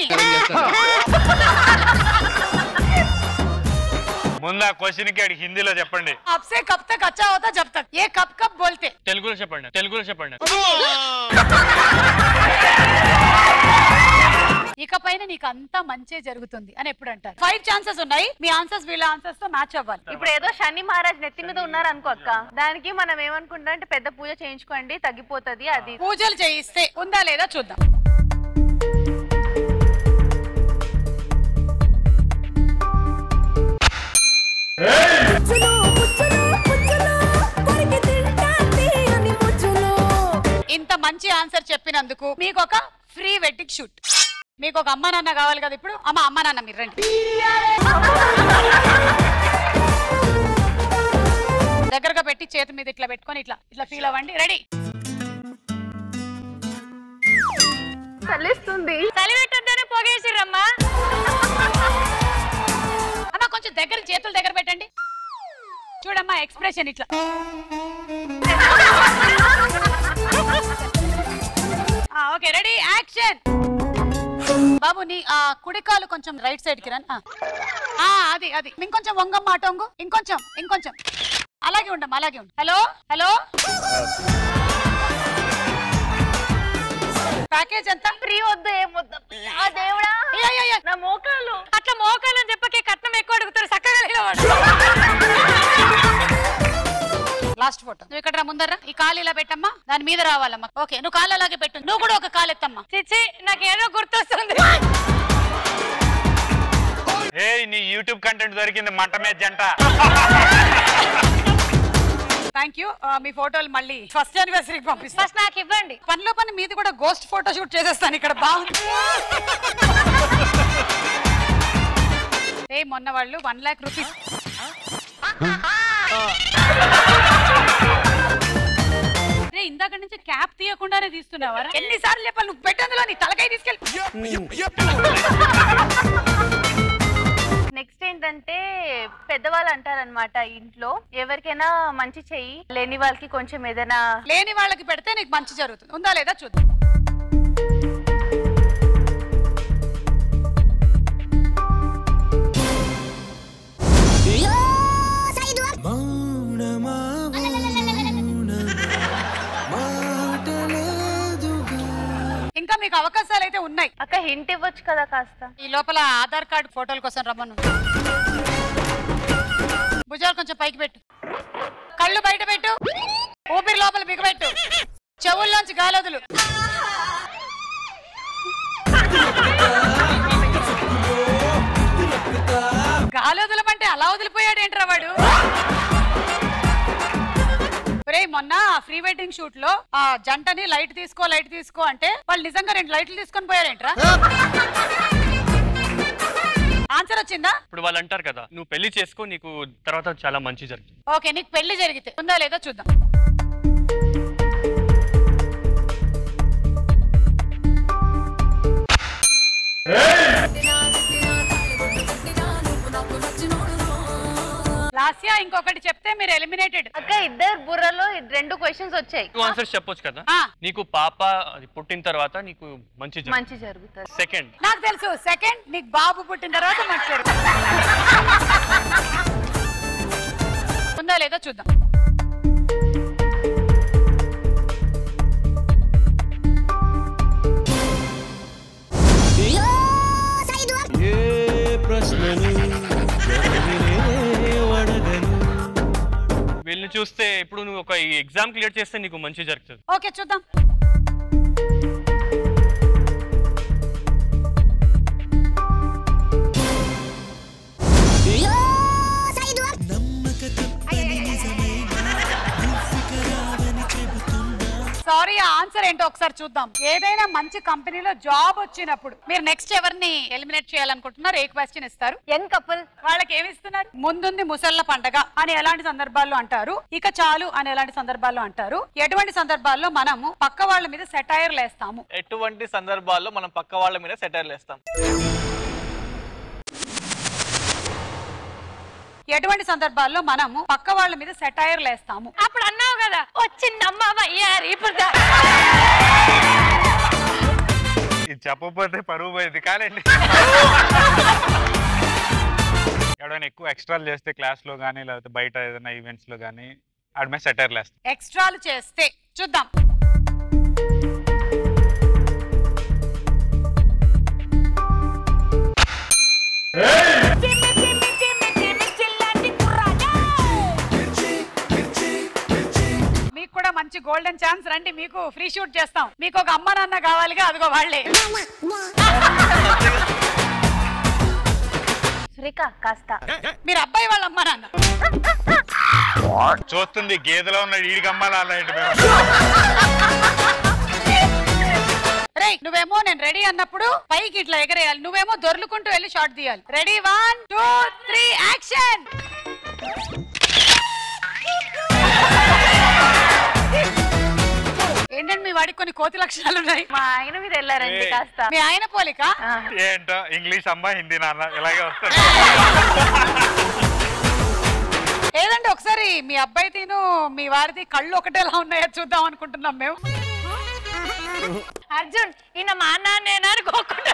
ముందు ఆ క్వశ్చన్ కి అడిగి హిందీలో చెప్పండి అప్సే కబ్ తక్ అచ్చా హోతా జబ్ తక్ ఏ కబ్ కబ్ బోల్తే తెలుగులో చెప్పండి తెలుగులో చెప్పండి ఇక పైన నీకు అంతా మంచి జరుగుతుంది అని ఎప్పుడు అంటారు ఫైవ్ ఛాన్సెస్ ఉన్నాయి మీ ఆన్సర్స్ వీళ్ళ ఆన్సర్స్ తో మ్యాచ్ అవ్వాలి ఇప్పుడు ఏదో శని మహారాజ్ నెత్తి మీద ఉన్నారు అనుకో అక్క దానికి మనం ఏమనుకుంటాం అంటే పెద్ద పూజ చేయించుకోండి తగ్గిపోతది అది పూజలు చేయిస్తే ఉందా లేదా చూద్దాం ఇంత మంచి ఆన్సర్ చెప్పినందుకు మీకు ఒక ఫ్రీ వెడ్డింగ్ షూట్ మీకు ఒక అమ్మ నాన్న కావాలి కదా ఇప్పుడు అమ్మ అమ్మ నాన్న మీరు రండి దగ్గరగా పెట్టి చేతి మీద ఇట్లా పెట్టుకొని ఇట్లా ఇట్లా ఫీల్ అవ్వండి రెడీ చలిస్తుంది చలి పెట్టొద్దనే పొగేసిరమ్మా అమ్మ కొంచెం దగ్గర చేతులు దగ్గర పెట్టండి చూడమ్మా ఎక్స్ప్రెషన్ ఇట్లా ఓకే రెడీ యాక్షన్ బాబు నీ ఆ కుడి కాలు కొంచెం రైట్ సైడ్ కి రండి ఆ. ఆ, అది అది ఇంకొంచెం వంగమ్మ అటు వంగు ఇంకొంచెం ఇంకొంచెం అలాగే ఉండమ్మా అలాగే ఉండు హలో హలో ప్యాకేజ్ ఎంత ఫ్రీ వద్దు ఏం వద్దు ఆ దేవుడా నా మోకాలు అట్లా మోకాలని చెప్పకే కట్నం ఎక్కువ అడుగుతారు చక్కగా నిలబడు. లాస్ట్ ఫోటో నువ్వు ఇక్కడ రా ముందర ఈ కాలు ఇలా పెట్టమ్మా దాని మీద రావాలమ్మా ఓకే నువ్వు కాలు అలాగే పెట్టు నువ్వు కూడా ఒక కాలు ఎత్తమ్మా చిచ్చి నాకేదో గుర్తొస్తుంది ఏ నీ యూట్యూబ్ కంటెంట్ దొరికింది మంట మీద జంట థ్యాంక్ యూ మీ ఫోటోలు మళ్ళీ ఫస్ట్ యానివర్సరీకి పంపిస్తాను ఫస్ట్ నాకు ఇవ్వండి పనిలో పని మీది కూడా గోస్ట్ ఫోటో షూట్ చేసేస్తాను ఇక్కడ బాగుంది ఏ మొన్న వాళ్ళు వన్ లాక్ రూపీస్ రే ఇందాక నుంచి క్యాప్ తీయకుండానే తీస్తున్నావా ఎన్నిసార్లు చెప్పాలి నువ్వు పెట్టందులో నీ తలకాయ తీసుకెళ్ళి నెక్స్ట్ ఏంటంటే పెద్దవాళ్ళు అంటారనమాట ఇంట్లో ఎవరికైనా మంచి చెయ్యి లేని వాళ్ళకి కొంచెం ఏదైనా లేని వాళ్ళకి పెడితే నీకు మంచి జరుగుతుంది ఉందా లేదా చూద్దాం ఇంకా మీకు అవకాశాలు అయితే ఉన్నాయి అక్క హింట్ ఇవ్వచ్చు కదా కాస్త ఈ లోపల ఆధార్ కార్డు ఫోటోల కోసం రమ్మను భుజాలు కొంచెం పైకి పెట్టు కళ్ళు బయట పెట్టు ఊపిరి లోపల బిగబెట్టు చెవుల్లోంచి గాలొదులు గాలి వదలమంటే అలా వదిలిపోయాడు ఏంట్రా వాడు ఒరేయ్ మొన్న ఫ్రీ వెడ్డింగ్ షూట్ లో ఆ జంటని లైట్ తీసుకో లైట్ తీసుకో అంటే వాళ్ళు నిజంగా రెండు లైట్లు తీసుకొని పోయారేంట్రా ఆన్సర్ వచ్చిందా ఇప్పుడు వాళ్ళు అంటారు కదా నువ్వు పెళ్లి చేసుకో నీకు తర్వాత చాలా మంచి జరుగుతుంది ఓకే నీకు పెళ్లి జరిగితే ఉందా లేదా చూద్దాం లాస్యా ఇంకొకటి చెప్తే మీరు ఎలిమినేటెడ్ అక్క ఇద్దరు బుర్రలో రెండు క్వశ్చన్స్ వచ్చాయి టూ ఆన్సర్స్ చెప్పొచ్చు కదా నీకు పాప అది పుట్టిన తర్వాత నీకు మంచి జరుగుతుంది మంచి జరుగుతుంది సెకండ్ నాకు తెలుసు సెకండ్ నీకు బాబు పుట్టిన తర్వాత మంచి జరుగుతుంది. ఉందా లేదా చూద్దాం ఏ ప్రశ్నలు ఎవరినే అడగను వీళ్ళని చూస్తే ఇప్పుడు నువ్వు ఒక ఎగ్జామ్ క్లియర్ చేస్తే నీకు మంచి జరుగుతుంది ఓకే చూద్దాం సారీ ఆ ఆన్సర్ ఏంటో ఒకసారి చూద్దాం ఏదైనా మంచి కంపెనీలో జాబ్ వచ్చినప్పుడు మీరు నెక్స్ట్ ఎవరిని ఎలిమినేట్ చేయాలనుకుంటున్నారు ఏ క్వశ్చన్ ఇస్తారు యంగ్ కపుల్ వాళ్ళకి ఏమి ఇస్తున్నారు ముందుంది ముసళ్ళ పండగ అని ఎలాంటి సందర్భాల్లో అంటారు ఇక చాలు అని ఎలాంటి సందర్భాల్లో అంటారు ఎటువంటి సందర్భాల్లో మనము పక్క వాళ్ళ మీద సెటైర్ లేస్తాము ఎటువంటి సందర్భాల్లో మనం పక్క వాళ్ళ మీద సెటైర్లు వేస్తాం ఎటువంటి సందర్భాల్లో మనము పక్క వాళ్ళ మీద సెటైర్ లేస్తాము అప్పుడు అన్నావు కదా వచ్చిందమ్మా అయ్యారు ఇప్పుడు దా- ఇది చెప్పకపోతే పరువు పోయింది కానండి ఎవడైనా ఎక్కువ ఎక్స్ట్రాలు చేస్తే క్లాస్ లో కానీ లేకపోతే బయట ఏదైనా ఈవెంట్స్ లో కానీ ఆడి మీద సెటైర్లు వేస్తాం ఎక్స్ట్రాలు చేస్తే చూద్దాం మీకు కూడా మంచి గోల్డెన్ ఛాన్స్ రండి మీకు ఫ్రీ షూట్ చేస్తాం మీకు ఒక అమ్మ నాన్న కావాలిగా అదిగో వాళ్ళే సురేఖ కాస్త మీరు అబ్బాయి వాళ్ళ అమ్మ నాన్న చూస్తుంది గేదెలో ఉన్న ఈడికి అమ్మాలి అలా ఏంటి మేము రే నువ్వేమో నేను రెడీ అన్నప్పుడు పైకి ఇట్లా ఎగరేయాలి నువ్వేమో దొర్లుకుంటూ వెళ్ళి షాట్ తీయాలి ready one two three action ఏంటంటే మీ వాడికి కొన్ని కోతి లక్షణాలు ఉన్నాయి మా ఆయన మీద వెళ్ళారండి ఏయ్. కాస్త మీ ఆయన పోలిక ఏంటో ఇంగ్లీష్ అమ్మ హిందీ నాన్న ఇలాగే వస్తుంది ఏదండి ఒకసారి మీ అబ్బాయి తిను మీ వారిది కళ్ళు ఒకటేలా ఉన్నాయో చూద్దాం అనుకుంటున్నాం మేము అర్జున్ ఈయన మా నాన్నేనా అనుకోకుండా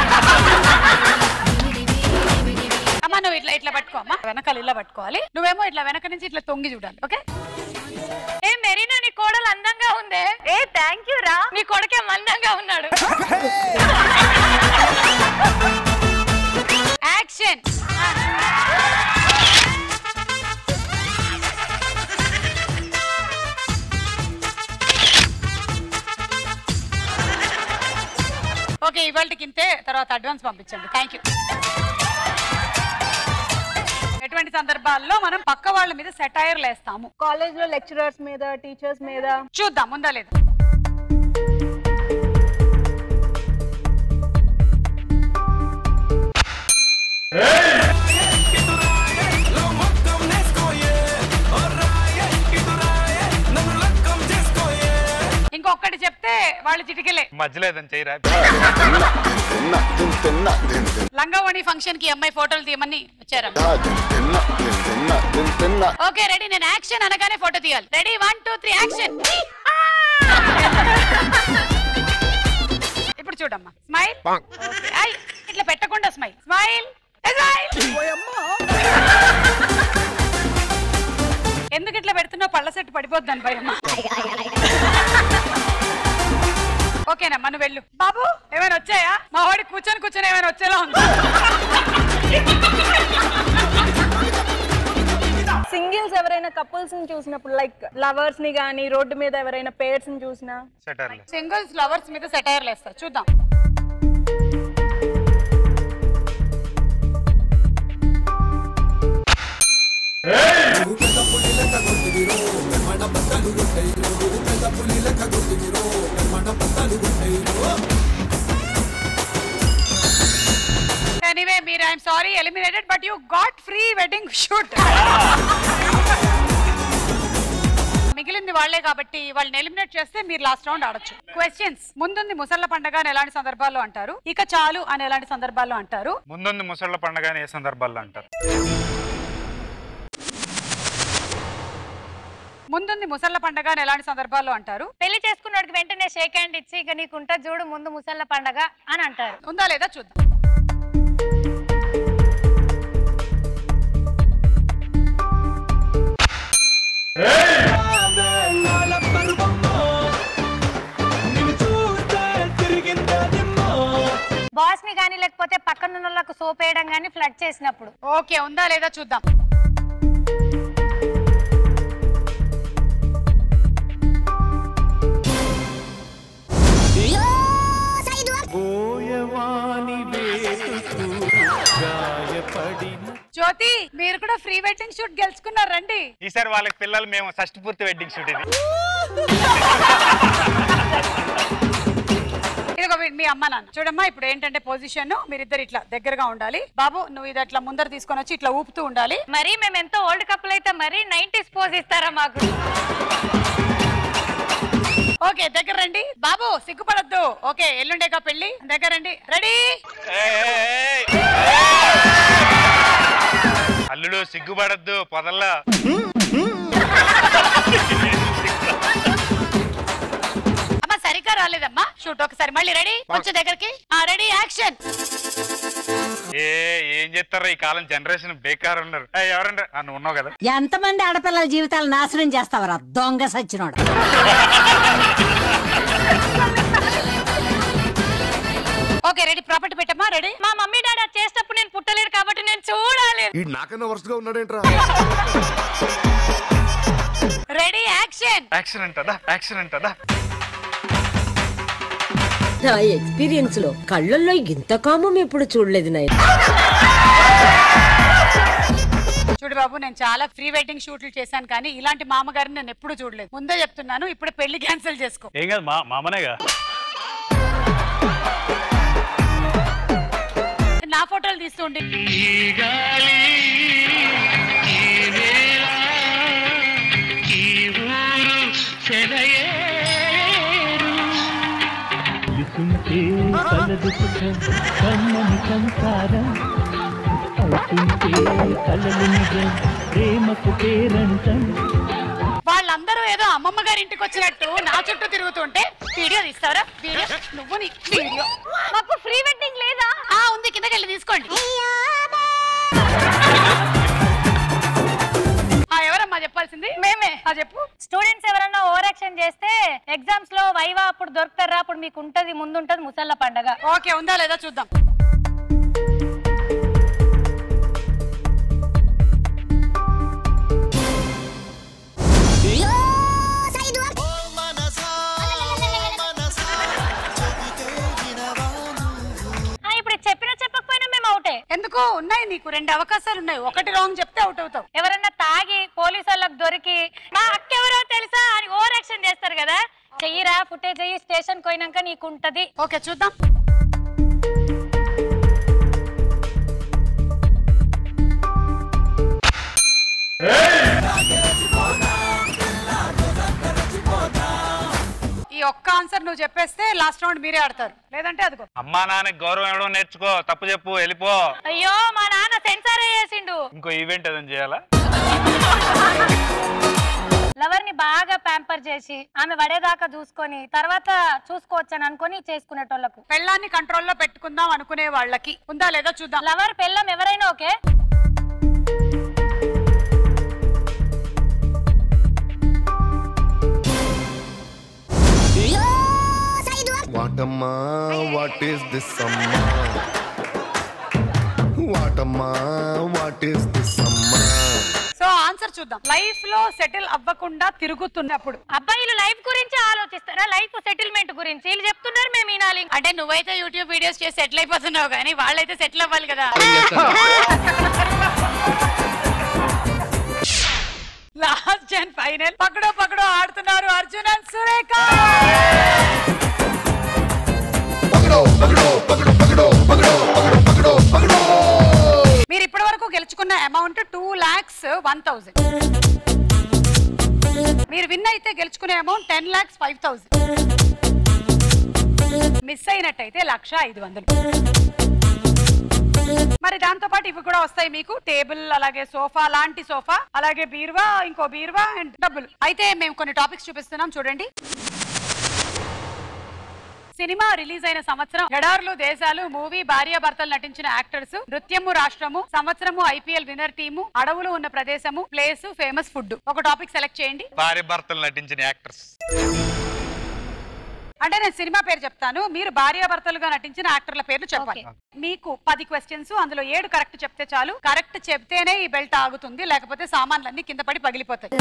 అమ్మా నువ్వు ఇట్లా ఇట్లా పట్టుకో అమ్మా వెనకాల ఇలా పట్టుకోవాలి నువ్వేమో ఇట్లా వెనక నుంచి ఇట్లా తొంగి చూడాలి ఓకే ఏ మెరీనా నీ కోడలు అందంగా ఉందే ఏ థ్యాంక్ యూ రా నీ కొడుకే మందంగా ఉన్నాడు యాక్షన్ ఓకే ఇవాళకి ఇంతే తర్వాత అడ్వాన్స్ పంపించండి థ్యాంక్ యూ ఎటువంటి సందర్భాల్లో మనం పక్క వాళ్ళ మీద సెటైర్ లేస్తాము కాలేజ్ లో లెక్చరర్స్ మీద టీచర్స్ మీద చూద్దాం ఉందా లేదు ఇంకొకటి చెప్తే వాళ్ళు చిటికెలే మధ్యలో ఏదైనా చేయరా లంగావణి ఫంక్షన్ కి అమ్మాయి ఫోటోలు తీయమని వచ్చారా ఓకే రెడీ నేను యాక్షన్ అనగానే ఫోటో తీయాలి ready one two three action ఇప్పుడు చూడమ్మా స్మైల్ ఐ ఇట్లా పెట్టకుండా స్మైల్ స్మైల్ ఎందుకు ఇట్లా పెడుతున్నావు పళ్ళ సెట్ పడిపోద్దాను భయమ్మా ఓకేనా మనం వెళ్ళు బాబు ఏమైనా వచ్చాయా మా వాడి కూర్చొని కూర్చొని ఏమైనా వచ్చేలా ఉంది సింగిల్స్ ఎవరైనా కపుల్స్ ని చూసినప్పుడు లైక్ లవర్స్ ని గానీ రోడ్డు మీద ఎవరైనా పేర్స్ ని చూసినా సెటర్లు సింగిల్స్ లవర్స్ మీద సెటైర్లు వేస్తా చూద్దాం ఎనీవే మీరు I'm sorry eliminated but you got free wedding shoot మిగిలింది వాళ్లే కాబట్టి వాళ్ళని ఎలిమినేట్ చేస్తే మీరు లాస్ట్ రౌండ్ ఆడొచ్చు క్వశ్చన్స్ ముందుంది ముసళ్ళ పండగ అని ఎలాంటి సందర్భాల్లో అంటారు ఇక చాలు అని ఎలాంటి సందర్భాల్లో అంటారు ముందుంది ముసళ్ళ పండుగ అని ఏ సందర్భాల్లో అంటారు ముందుంది ముసళ్ళ పండగ అని ఎలాంటి సందర్భాల్లో అంటారు పెళ్లి చేసుకున్నాడికి వెంటనే షేక్ హ్యాండ్ ఇచ్చి ఇక నీకుంటా చూడు ముందు ముసళ్ళ పండగ అని అంటారు ఉందా లేదా చూద్దాం బాస్ ని కానీ లేకపోతే పక్కన ఉన్న వాళ్ళకు సోప్ వేయడం కానీ ఫ్లడ్ చేసినప్పుడు ఓకే ఉందా లేదా చూద్దాం జ్యోతి మీరు కూడా ఫ్రీ వెడ్డింగ్ షూట్ గెలుచుకున్నారు రండి ఈసారి వాళ్ళకి పిల్లలు మేము షష్టి పూర్తి వెడ్డింగ్ షూట్ ఇది ఇదిగో వీ- మీ అమ్మ నాన్న చూడమ్మా ఇప్పుడు ఏంటంటే పొజిషన్ మీరిద్దరు ఇట్లా దగ్గరగా ఉండాలి బాబు నువ్వు ఇది అట్లా ముందర తీసుకొని వచ్చి ఇట్లా ఊపుతూ ఉండాలి మరి మేము ఎంతో ఓల్డ్ కప్పులు అయితే మరి నైన్టీస్ పోజ్ ఇస్తారా మాకు ఓకే దగ్గర రండి బాబు సిగ్గుపడద్దు ఓకే ఎల్లుండేగా పెళ్లి దగ్గర రండి రెడీ అల్లుడు సిగ్గుపడద్దు పొదల్లా అమ్మా సరిగ్గా రాలేదమ్మా షూట్ ఒకసారి మళ్ళీ రెడీ కొంచెం దగ్గరికి ఆ రెడీ యాక్షన్ ఏ ఏం చేస్తారో ఈ కాలం జనరేషన్ బేకార్ ఉన్నారు ఏయ్, ఎవరండి ఆ, నువ్వు ఉన్నావు కదా ఎంతమంది ఆడపిల్లల జీవితాలు నాశనం చేస్తావరా దొంగ సచ్చినోడు ఓకే రెడీ ప్రాపర్టీ పెట్టమ్మా రెడీ మా మమ్మీ డాడీ అది చేసేటప్పుడు నేను పుట్టలేదు కాబట్టి నేను చూడాలి ఈ నాకన్నా వరుస గా ఉన్నాడేంట్రా రెడీ యాక్షన్ యాక్షన్ అంటదా యాక్షన్ అంటదా నా ఎక్స్పీరియన్స్ లో కళ్ళల్లో ఇంత కామం ఎప్పుడు చూడలేదు నాయన చూడు బాబు నేను చాలా ఫ్రీ వెడ్డింగ్ షూట్లు చేశాను కానీ ఇలాంటి మామగారిని నేను ఎప్పుడు చూడలేదు ముందే చెప్తున్నాను ఇప్పుడు పెళ్లి క్యాన్సిల్ చేసుకో ఏం కాదు మా మామనేగా నా ఫోటోలు తీస్తుండి విసుంటే కలదు సుఖం కమ్మని సంసారం అవుతుంటే కలలు నిజం ప్రేమకు పేరంటం వాళ్ళందరూ ఏదో అమ్మమ్మ గారి ఇంటికి వచ్చినట్టు నా చుట్టూ తిరుగుతుంటే వీడియో తీస్తారా వీడియో నువ్వు నీ వీడియో మాకు ఫ్రీ వెడ్డింగ్ లేదా ఆ ఉంది కిందకి వెళ్ళి తీసుకోండి ఆ ఎవరమ్మా చెప్పాల్సింది సేమే చెప్పు స్టూడెంట్స్ ఎవరన్నా ఓవర్ యాక్షన్ చేస్తే ఎగ్జామ్స్ లో వైవా అప్పుడు దొరుకుతారా అప్పుడు మీకు ఉంటది ముందు ఉంటది ముసళ్ళ పండగ ఓకే ఉందా లేదా చూద్దాం ఆ, ఇప్పుడు ఇది చెప్పినా చెప్పకపోయినా మేము అవుటే ఎందుకు ఉన్నాయి నీకు రెండు అవకాశాలు ఉన్నాయి ఒకటి రాంగ్ చెప్తే అవుట్ అవుతావు ఎవరన్నా తాగి పోలీసు వాళ్ళకి దొరికి మా అక్క ఎవరో తెలుసా అని ఓవర్ యాక్షన్ చేస్తారు కదా చెయ్యిరా ఫుటేజ్ చెయ్యి స్టేషన్ పోయినాక నీకు ఉంటది ఓకే చూద్దాం ఈ ఒక్క ఆన్సర్ నువ్వు చెప్పేస్తే లాస్ట్ రౌండ్ మీరే ఆడతారు లేదంటే అదిగో అమ్మా నాన్నకి గౌరవం ఇవ్వడం నేర్చుకో తప్పు చెప్పు వెళ్ళిపో అయ్యో మా నాన్న సెన్సార్ చేసిండు ఇంకో ఈవెంట్ ఏదైనా చేయాలా లవర్ ని బాగా ప్యాంపర్ చేసి ఆమె పడేదాకా చూసుకొని తర్వాత చూసుకోవచ్చు అని అనుకొని చేసుకునేటోళ్ళకు పెళ్ళాన్ని కంట్రోల్లో పెట్టుకుందాం అనుకునే వాళ్ళకి ఉందా లేదా చూద్దాం లవర్ పెళ్ళం ఎవరైనా ఓకే వాటమ్మా వాట్ ఈస్ దిస్ అమ్మా వాటమ్మా వాట్ ఈస్ దిస్ అమ్మా సో ఆన్సర్ చూద్దాం లైఫ్ లో సెటిల్ అవ్వకుండా తిరుగుతున్నప్పుడు అబ్బాయిలు లైఫ్ గురించి ఆలోచిస్తారా లైఫ్ సెటిల్మెంట్ గురించి వీళ్ళు చెప్తున్నారు మేము వినాలి అంటే నువ్వైతే యూట్యూబ్ వీడియోస్ చేసి సెటిల్ అయిపోతున్నావు కానీ వాళ్ళైతే సెటిల్ అవ్వాలి కదా లాస్ట్ అండ్ ఫైనల్ పకడో పకడో ఆడుతున్నారు అర్జున్ అండ్ సురేఖ మీరు ఇప్పటి వరకు గెలుచుకున్న amount two lakhs one thousand మీరు విన్ అయితే గెలుచుకునే amount ten lakhs five thousand miss అయినట్టయితే లక్ష ఐదు వందలు మరి దాంతో పాటు ఇవి కూడా వస్తాయి మీకు టేబుల్ అలాగే సోఫా లాంటి సోఫా అలాగే బీరువా ఇంకో బీరువా అండ్ డబ్బులు అయితే మేము కొన్ని టాపిక్స్ చూపిస్తున్నాం చూడండి సినిమా రిలీజ్ అయిన సంవత్సరం ఎడార్లు దేశాలు మూవీ భార్యాభర్తలు నటించిన యాక్టర్స్ నృత్యము రాష్ట్రము సంవత్సరము ఐపీఎల్ విన్నర్ టీము అడవులు ఉన్న ప్రదేశము ప్లేస్ ఫేమస్ ఫుడ్ ఒక టాపిక్ సెలెక్ట్ చేయండి భార్య భర్తలు నటించిన యాక్టర్స్ అంటే నేను సినిమా పేరు చెప్తాను మీరు భార్యాభర్తలుగా నటించిన యాక్టర్ల పేర్లు చెప్పాలి మీకు పది క్వశ్చన్స్ అందులో ఏడు కరెక్ట్ చెప్తే చాలు కరెక్ట్ చెప్తేనే ఈ బెల్ట్ ఆగుతుంది లేకపోతే సామాన్లన్నీ కింద పడి పగిలిపోతాయి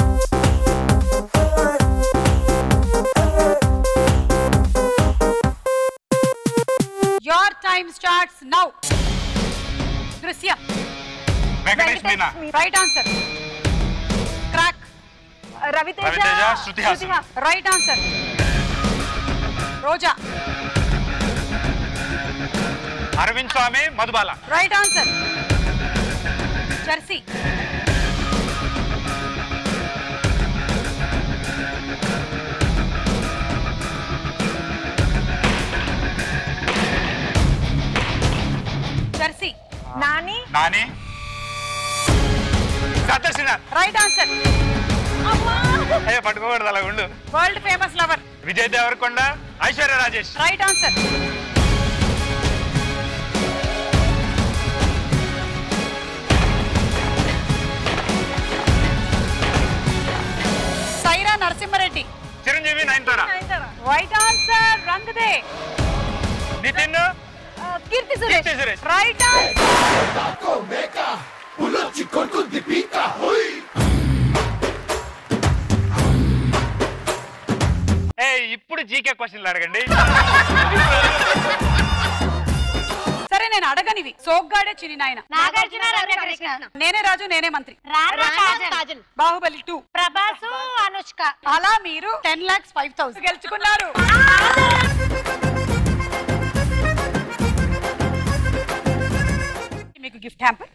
your time starts now Drishyam Venkatesh Meena right answer Krack Ravi Teja Ravi Teja, Shruti Haasan. Right answer Roja Arvind Swamy Madhubala right answer Jersey Jersey Nani Nani Satyasrinath right answer అయ్యో పట్టుకోకూడదు అలా ఉండు world famous lover Vijay Deverakonda Aishwarya Rajesh right answer Sye Raa Narasimha Reddy Chiranjeevi Nayanthara right answer Rang De Nithiin Keerthy Keerthy Suresh right ఏ ఇప్పుడు జీకే క్వశ్చన్లు అడగండి సరే నేను అడగనివి సోగ్గాడే చిని నాయన నాగార్జున రమ్యకృష్ణ నేనే రాజు నేనే మంత్రి రానా కాజల్ బాహుబలి టూ ప్రభాసు అనుష్క అలా మీరు టెన్ లాక్స్ ఫైవ్ థౌసండ్ గెలుచుకున్నారు మీకు గిఫ్ట్ హ్యాంపర్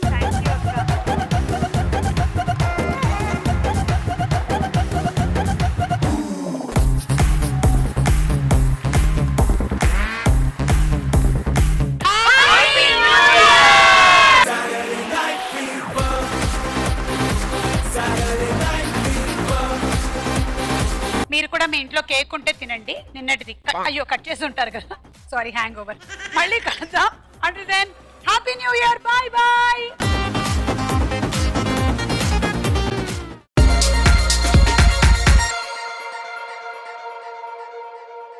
మీరు కూడా మీ ఇంట్లో కేక్ ఉంటే తినండి నిన్నటిది క- అయ్యో కట్ చేసి ఉంటారు కదా సారీ హ్యాంగ్ ఓవర్ మళ్ళీ కలుద్దాం అంటే then happy new year bye bye